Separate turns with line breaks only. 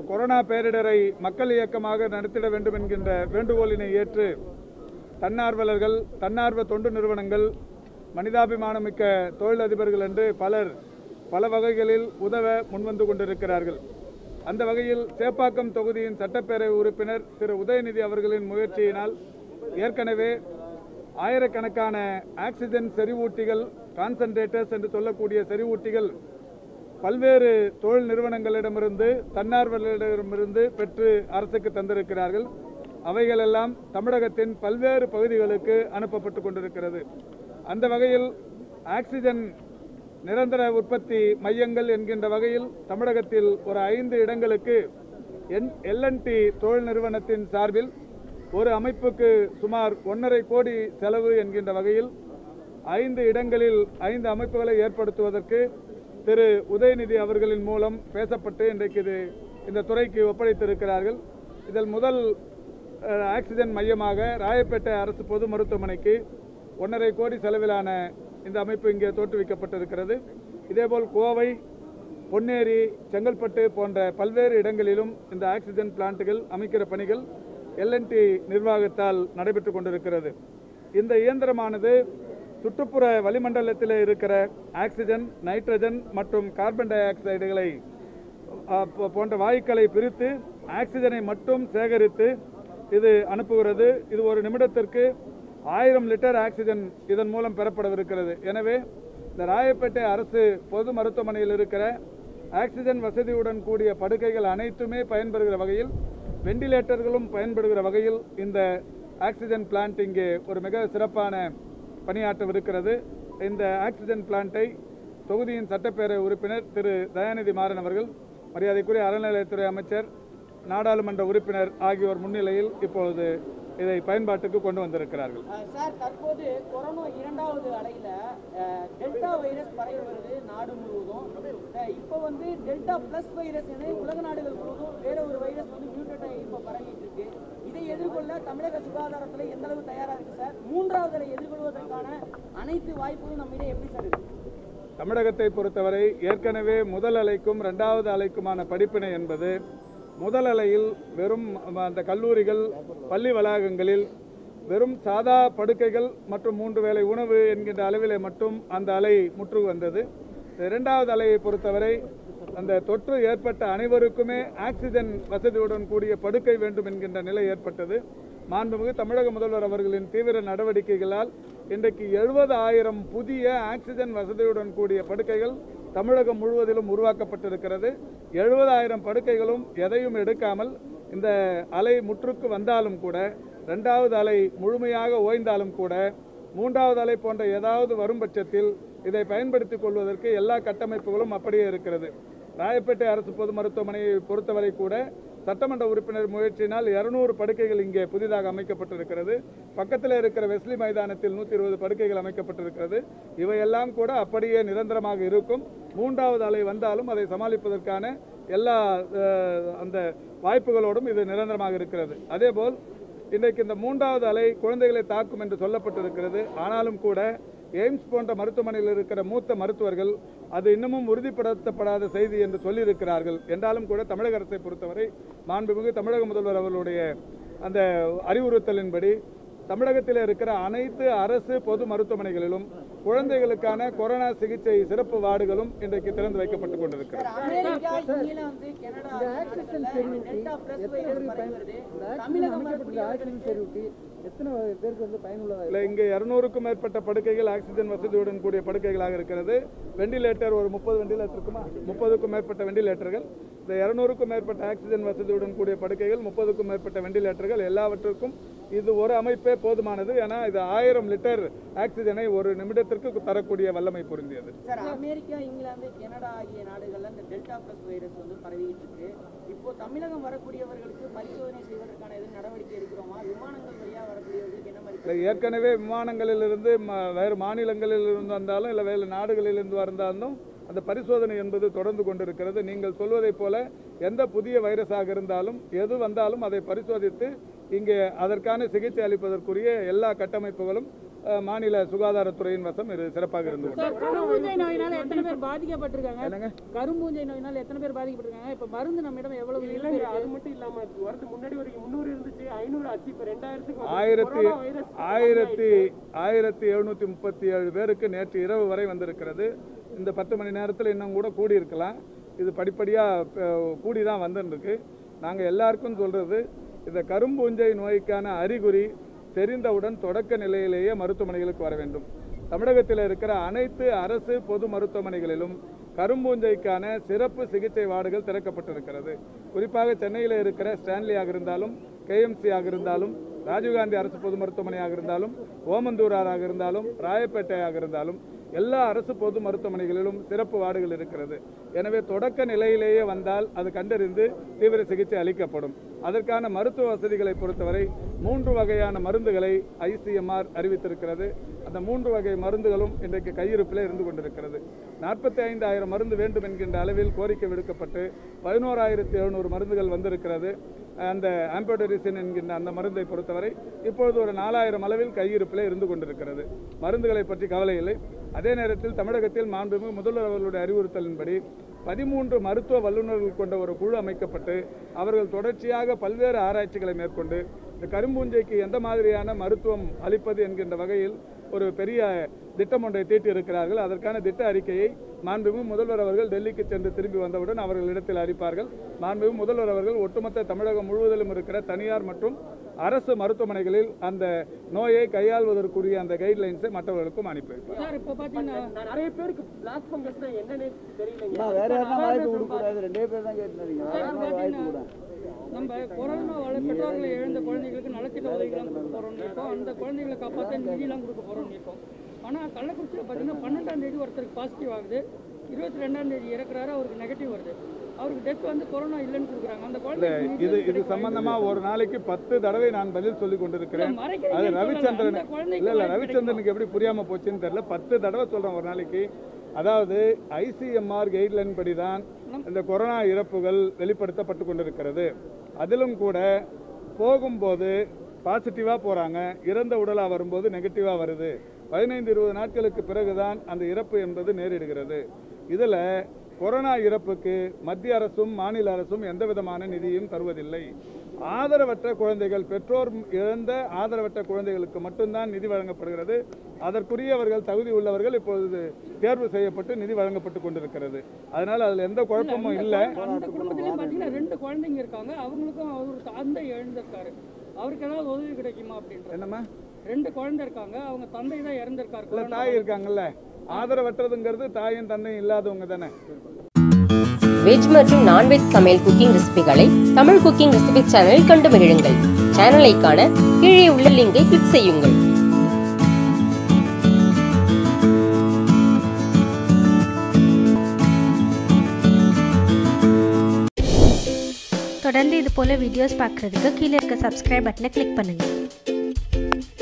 corona பேரிடரை மக்கள் இயக்கமாக நடத்திட வேண்டும் என்கின்ற வேண்டுகோளினை ஏற்று தன்னார்வலர்கள் தன்னார்வ தொண்டு நிறுவனங்கள் மனிதாபிமானமிக்க தொழிலதிபர்கள் என்று பலர் பல வகைகளில் உதவ முன்வந்து கொண்டிருக்கிறார்கள் அந்த வகையில் சேப்பாக்கம் தொகுதியின் சட்டப்பேரவை உறுப்பினர் திரு உதயநிதி அவர்களின் முயற்சியினால் ஏற்கனவே ஆயிரக்கணக்கான ஆக்சிஜன் செறிவூட்டிகள் கான்சன்ட்ரேட்டர்ஸ் என்று சொல்லக்கூடிய செறிவூட்டிகள் பல்வேறு தொழில் நிறுவனங்களிடமிருந்து தன்னார்வலர்களிடமிருந்து பெற்று அரசுக்கு தந்திருக்கிறார்கள் அவைகளெல்லாம் தமிழகத்தின் பல்வேறு பகுதிகளுக்கு அனுப்பப்பட்டு கொண்டிருக்கிறது அந்த வகையில் ஆக்சிஜன் நிரந்தர உற்பத்தி மையங்கள் என்கின்ற வகையில் தமிழகத்தில் ஒரு ஐந்து இடங்களுக்கு என் எல்என்டி தொழில் நிறுவனத்தின் சார்பில் ஒரு அமைப்புக்கு சுமார் ஒன்றரை கோடி செலவு என்கின்ற வகையில் ஐந்து இடங்களில் ஐந்து அமைப்புகளை ஏற்படுத்துவதற்கு திரு உதயநிதி அவர்களின் மூலம் பேசப்பட்டு இன்றைக்கு இது இந்த துறைக்கு ஒப்படைத்திருக்கிறார்கள் இதில் முதல் அஹ், ஆக்சிஜன் மையமாக ராயப்பேட்டை அரசு பொது மருத்துவமனைக்கு ஒன்றரை கோடி செலவிலான இந்த அமைப்பு இங்கே தோற்றுவிக்கப்பட்டிருக்கிறது இதேபோல் கோவை பொன்னேரி செங்கல்பட்டு போன்ற பல்வேறு இடங்களிலும் இந்த ஆக்சிஜன் பிளான்ட்டுகள் அமைக்கிற பணிகள் எல்என்டி நிர்வாகத்தால் நடைபெற்று கொண்டிருக்கிறது இந்த இயந்திரமானது சுற்றுப்புற வளிமண்டலத்தில் இருக்கிற ஆக்சிஜன் நைட்ரஜன் மற்றும் கார்பன் டை ஆக்சைடுகளை அ, போ- போன்ற வாயுக்களை பிரித்து ஆக்சிஜனை மட்டும் சேகரித்து இது அனுப்புகிறது இது ஒரு நிமிடத்திற்கு ஆயிரம் லிட்டர் ஆக்சிஜன் இதன் மூலம் பெறப்படவிருக்கிறது எனவே இந்த ராயப்பேட்டை அரசு பொது மருத்துவமனையில் இருக்கிற ஆக்சிஜன் வசதியுடன் கூடிய படுக்கைகள் அனைத்துமே பயன்பெறுகிற வகையில் வெண்டிலேட்டர்களும் பயன்படுகிற வகையில் இந்த ஆக்சிஜன் பிளான்ட் இங்கே ஒரு மிக சிறப்பான பணியாற்றவிருக்கிறது இந்த ஆக்சிஜன் பிளான்ட்டை தொகுதியின் சட்டப்பேரவை உறுப்பினர் திரு தயாநிதி மாறன் அவர்கள் மரியாதைக்குரிய அறநிலையத்துறை அமைச்சர் நாடாளுமன்ற உறுப்பினர் ஆகியோர் முன்னிலையில் இப்பொழுது இதை பயன்பாட்டுக்கு கொண்டு வந்திருக்கிறார்கள்
அஹ் சார் தற்போது கொரோனா இரண்டாவது அலையில அஹ், டெல்டா வைரஸ் பரவி வருது நாடு முழுவதும் அஹ், இப்போ வந்து டெல்டா பிளஸ் வைரஸ் என உலக நாடுகள் முழுவதும் வேற ஒரு வைரஸ் வந்து மியூட்டேட் ஆகி இப்போ பரவிட்டு இருக்கு இதை எதிர்கொள்ள தமிழக சுகாதாரத்துல எந்த அளவு தயாரா இருக்கு சார் மூன்றாவது அலை எதிர்கொள்வதற்கான அனைத்து வாய்ப்புகளும் நம்மிடம் எப்படி சார் இருக்கு
தமிழகத்தை பொறுத்தவரை ஏற்கனவே முதல் அலைக்கும் இரண்டாவது அலைக்குமான படிப்பினை என்பது முதல் அலையில் வெறும் அந்த கல்லூரிகள் பள்ளி வளாகங்களில் வெறும் சாதா படுக்கைகள் மற்றும் மூன்று வேளை உணவு என்கின்ற அளவிலே மட்டும் அந்த அலை முற்று வந்தது இந்த இரண்டாவது அலையை பொறுத்தவரை அந்த தொற்று ஏற்பட்ட அனைவருக்குமே ஆக்சிஜன் வசதியுடன் கூடிய படுக்கை வேண்டும் என்கின்ற நிலை ஏற்பட்டது மாண்புமிகு தமிழக முதல்வர் அவர்களின் தீவிர நடவடிக்கைகளால் இன்றைக்கு எழுபது ஆயிரம் புதிய ஆக்சிஜன் வசதியுடன் கூடிய படுக்கைகள் தமிழகம் முழுவதிலும் உருவாக்கப்பட்டிருக்கிறது எழுபதாயிரம் படுக்கைகளும் எதையும் எடுக்காமல் இந்த அலை முற்றுக்கு வந்தாலும் கூட ரெண்டாவது அலை முழுமையாக ஓய்ந்தாலும் கூட மூன்றாவது அலை போன்ற ஏதாவது வரும் பட்சத்தில் இதை பயன்படுத்திக் கொள்வதற்கு எல்லா கட்டமைப்புகளும் அப்படியே இருக்கிறது ராயப்பேட்டை அரசு பொது மருத்துவமனையை பொறுத்தவரை கூட சட்டமன்ற உறுப்பினர் முயற்சியினால் இருநூறு படுக்கைகள் இங்கே புதிதாக அமைக்கப்பட்டிருக்கிறது பக்கத்தில் இருக்கிற வெஸ்லி மைதானத்தில் நூற்றி இருபது படுக்கைகள் அமைக்கப்பட்டிருக்கிறது இவையெல்லாம் கூட அப்படியே நிரந்தரமாக இருக்கும் மூன்றாவது அலை வந்தாலும் அதை சமாளிப்பதற்கான எல்லா அஹ், அந்த வாய்ப்புகளோடும் இது நிரந்தரமாக இருக்கிறது அதேபோல் இன்றைக்கு இந்த மூன்றாவது அலை குழந்தைகளை தாக்கும் என்று சொல்லப்பட்டிருக்கிறது ஆனாலும் கூட எய்ம்ஸ் போன்ற மருத்துவமனையில் இருக்கிற மூத்த மருத்துவர்கள் அது இன்னமும் உறுதிப்படுத்தப்படாத செய்தி என்று சொல்லியிருக்கிறார்கள் என்றாலும் கூட தமிழக அரசை பொறுத்தவரை மாண்புமிகு தமிழக முதல்வர் அவர்களுடைய அந்த அறிவுறுத்தலின்படி தமிழகத்தில் இருக்கிற அனைத்து அரசு பொது மருத்துவமனைகளிலும் குழந்தைகளுக்கான கொரோனா சிகிச்சை சிறப்பு வார்டுகளும் இன்றைக்கு திறந்து வைக்கப்பட்டுக் கொண்டிருக்கிறது
சார் அமெரிக்கா இங்கிலாந்து கனடா ஆகிய நாடுகள்ல டெல்டா பிளஸ் வைரஸ் பரவி வருது தமிழகம் வரக்கூடியவர்களுக்கு
எத்தனை பேருக்கு வந்து பயனுள்ளதா
இல்லை இங்கே இரநூறுக்கும் மேற்பட்ட படுக்கைகள் ஆக்சிஜன் வசதியுடன் கூடிய படுக்கைகளாக இருக்கிறது வெண்டிலேட்டர் ஒரு முப்பது வெண்டிலேட்டர் இருக்குமா முப்பதுக்கும் மேற்பட்ட வெண்டிலேட்டர்கள் இந்த இரநூறுக்கும் மேற்பட்ட ஆக்சிஜன் வசதியுடன் கூடிய படுக்கைகள் முப்பதுக்கும் மேற்பட்ட வெண்டிலேட்டர்கள் எல்லாவற்றுக்கும் இது ஒரு அமைப்பே போதுமானது ஏன்னா இது ஆயிரம் லிட்டர் ஆக்சிஜனை ஒரு நிமிடத்திற்கு தரக்கூடிய வல்லமை பொருந்தியது
சார் அமெரிக்கா இங்கிலாந்து கனடா ஆகிய நாடுகள்ல இந்த டெல்டா பிளஸ் வைரஸ் வந்து பரவிட்டு இருக்கு இப்போ தமிழகம் வரக்கூடியவர்களுக்கு பரிசோதனை செய்வதற்கான எதுவும் நடவடிக்கை எடுக்கிறோமா விமானங்கள் வழியா வரக்கூடியவர்களுக்கு என்ன மாதிரி
இல்லை ஏற்கனவே விமானங்களிலிருந்து ம- வேறு மாநிலங்களில் இருந்து வந்தாலும் இல்லை வேறு நாடுகளிலிருந்து வந்தாலும் அந்த பரிசோதனை என்பது தொடர்ந்து கொண்டிருக்கிறது நீங்கள் சொல்வதைப் போல எந்த புதிய வைரஸாக இருந்தாலும் எது வந்தாலும் அதை பரிசோதித்து இங்கே அதற்கான சிகிச்சை அளிப்பதற்குரிய எல்லா கட்டமைப்புகளும் அஹ், மாநில சுகாதாரத்துறையின் வசம் இது சிறப்பாக இருந்து கொண்டு
சார் கரும்பூஞ்சை நோயினால எத்தனை பேர் பாதிக்கப்பட்டிருக்காங்க
என்னங்க
கரும்பூஞ்சை நோயினால எத்தனை பேர் பாதிக்கப்பட்டிருக்காங்க இப்ப மருந்து நம்மிடம் எவ்வளவு
இல்லைங்க
இருக்கு
அது மட்டும் இல்லாம வரது முன்னாடி வரைக்கும் முந்நூறு இருந்துச்சு ஐநூறு ஆச்சு இப்ப ரெண்டாயிரத்துக்கு வந்து
ஆயிரத்தி
கொரோனா வைரஸ்
ஆயிரத்தி ஆயிரத்தி எழுநூற்றி முப்பத்தி ஏழு பேருக்கு நேற்று இரவு வரை வந்திருக்கிறது இந்த பத்து மணி நேரத்தில் இன்னும் கூட கூடி இருக்கலாம் இது படிப்படியாக கூடி தான் வந்துருக்கு நாங்கள் எல்லாருக்கும் சொல்கிறது இந்த கரும்பூஞ்சை நோய்க்கான அறிகுறி தெரிந்தவுடன் தொடக்க நிலையிலேயே மருத்துவமனைகளுக்கு வர வேண்டும் தமிழகத்தில் இருக்கிற அனைத்து அரசு பொது மருத்துவமனைகளிலும் கரும்பூஞ்சைக்கான சிறப்பு சிகிச்சை வார்டுகள் திறக்கப்பட்டிருக்கிறது குறிப்பாக சென்னையில் இருக்கிற ஸ்டான்லியாக இருந்தாலும் கேஎம்சி ஆக இருந்தாலும் ராஜீவ்காந்தி அரசு பொது மருத்துவமனையாக இருந்தாலும் ஓமந்தூராராக இருந்தாலும் ராயப்பேட்டையாக இருந்தாலும் எல்லா அரசு பொது மருத்துவமனைகளிலும் சிறப்பு வார்டுகள் இருக்கிறது எனவே தொடக்க நிலையிலேயே வந்தால் அது கண்டறிந்து தீவிர சிகிச்சை அளிக்கப்படும் அதற்கான மருத்துவ வசதிகளை பொறுத்தவரை மூன்று வகையான மருந்துகளை ஐசிஎம்ஆர் அறிவித்திருக்கிறது அந்த மூன்று வகை மருந்துகளும் இன்றைக்கு கையிருப்பில் இருந்து கொண்டிருக்கிறது நாற்பத்தி ஐந்தாயிரம் மருந்து வேண்டும் என்கின்ற அளவில் கோரிக்கை விடுக்கப்பட்டு பதினோராயிரத்தி எழுநூறு மருந்துகள் வந்திருக்கிறது அந்த ஆம்போடரிசின் என்கின்ற அந்த மருந்தை பொறுத்தவரை இப்பொழுது ஒரு நாலாயிரம் அளவில் கையிருப்பில் இருந்து கொண்டிருக்கிறது மருந்துகளை பற்றி கவலை இல்லை அதே நேரத்தில் தமிழகத்தில் மாண்புமிகு முதல்வர் அவர்களுடைய அறிவுறுத்தலின்படி பதிமூன்று மருத்துவ வல்லுநர்கள் கொண்ட ஒரு குழு அமைக்கப்பட்டு அவர்கள் தொடர்ச்சியாக பல்வேறு ஆராய்ச்சிகளை மேற்கொண்டு இந்த கரும்பூஞ்சைக்கு எந்த மாதிரியான மருத்துவம் அளிப்பது என்கின்ற வகையில் ஒரு பெரிய திட்டம் ஒன்றை தீட்டியிருக்கிறார்கள் அதற்கான திட்ட அறிக்கையை மாண்புமிகு முதல்வர் அவர்கள் டெல்லிக்கு சென்று திரும்பி வந்தவுடன் அவர்களிடத்தில் அறிப்பார்கள் மாண்புமிகு முதல்வர் அவர்கள் ஒட்டுமொத்த தமிழகம் முழுவதிலும் இருக்கிற தனியார் மற்றும் அரசு மருத்துவமனைகளில் அந்த நோயை கையாள்வதற்குரிய அந்த கைட்லைன்ஸை மற்றவர்களுக்கும் அனுப்பி வைப்பார்
சார் இப்ப பாத்தீங்கன்னா
நான் நிறைய பேருக்கு பிளாக் ஃபங்கஸ்னா என்னன்னே தெரியலங்க
அம்மா, வேற யாருன்னா வாய்ப்பு கொடுக்கக்கூடாது ரெண்டே பேர் தான் கேட்டுருந்தீங்க வேற யாருன்னா வாய்ப்பு கூட
நம்ம கொரோனாவால பெற்றோர்களை இழந்த குழந்தைகளுக்கு நலத்திட்ட உதவிகள்லாம் கொடுக்க போறோம்னு இருக்கோம் அந்த குழந்தைகளை காப்பாற்ற நிதியெல்லாம் கொடுக்க போறோம்னு இருக்கோம் ஆனா கள்ளக்குறிச்சியில் பார்த்தீங்கன்னா பன்னெண்டாம் தேதி ஒருத்தருக்கு பாசிட்டிவ் ஆகுது இருபத்தி ரெண்டாம் தேதி இறக்குறாரு அவருக்கு நெகட்டிவ் வருது அவருக்கு டெத் வந்து கொரோனா இல்லைன்னு கொடுக்குறாங்க அந்த குழந்தை
இது இது சம்பந்தமா ஒரு நாளைக்கு பத்து தடவை நான் பதில் சொல்லி கொண்டிருக்கிறேன் அது ரவிச்சந்திரன் இல்ல இல்ல ரவிச்சந்திரனுக்கு எப்படி புரியாம போச்சுன்னு தெரியல பத்து தடவை சொல்றேன் ஒரு நாளைக்கு அதாவது ஐசிஎம்ஆர் கைட்லைன் படி தான் இந்த கொரோனா இறப்புகள் வெளிப்படுத்தப்பட்டு கொண்டிருக்கிறது அதிலும் கூட போகும்போது பாசிட்டிவாக போகிறாங்க இறந்த உடலாக வரும்போது நெகட்டிவாக வருது பதினைந்து இருபது நாட்களுக்கு பிறகுதான் அந்த இறப்பு என்பது நேரிடுகிறது இதில் கொரோனா இறப்புக்கு மத்திய அரசும் மாநில அரசும் எந்த விதமான நிதியும் தருவதில்லை ஆதரவற்ற குழந்தைகள் பெற்றோர் இழந்த ஆதரவற்ற குழந்தைகளுக்கு மட்டும்தான் நிதி வழங்கப்படுகிறது அதற்குரியவர்கள் தகுதி உள்ளவர்கள் இப்பொழுது தேர்வு செய்யப்பட்டு நிதி வழங்கப்பட்டு கொண்டிருக்கிறது அதனால் அதில் எந்த குழப்பமும் இல்லை
அந்த குடும்பத்திலயும் பார்த்தீங்கன்னா ரெண்டு குழந்தைங்க இருக்காங்க அவங்களுக்கும் அவர் தந்தை இழந்திருக்காரு அவருக்கு ஏதாவது உதவி கிடைக்குமா அப்படின்ற
என்னம்மா
ரெண்டு குழந்தை இருக்காங்க அவங்க தந்தை தான் இறந்திருக்காரு
இல்லை
கொரோனா
தாய் இருக்காங்கல்ல ஆதரவற்றதுங்கிறது தாயும் தந்தையும் இல்லாதவங்க தானே
வெஜ் மற்றும் நான்வெஜ் சமையல் குக்கிங் ரெசிபிகளை தமிழ் குக்கிங் ரெசிபி சேனலில் கண்டு மகிழுங்கள் சேனலை காண கீழே உள்ள லிங்கை கிளிக் செய்யுங்கள்
தொடர்ந்து இது போல் வீடியோஸ் பார்க்குறதுக்கு கீழே இருக்க சப்ஸ்கிரைப் பட்டனை கிளிக் பண்ணுங்கள்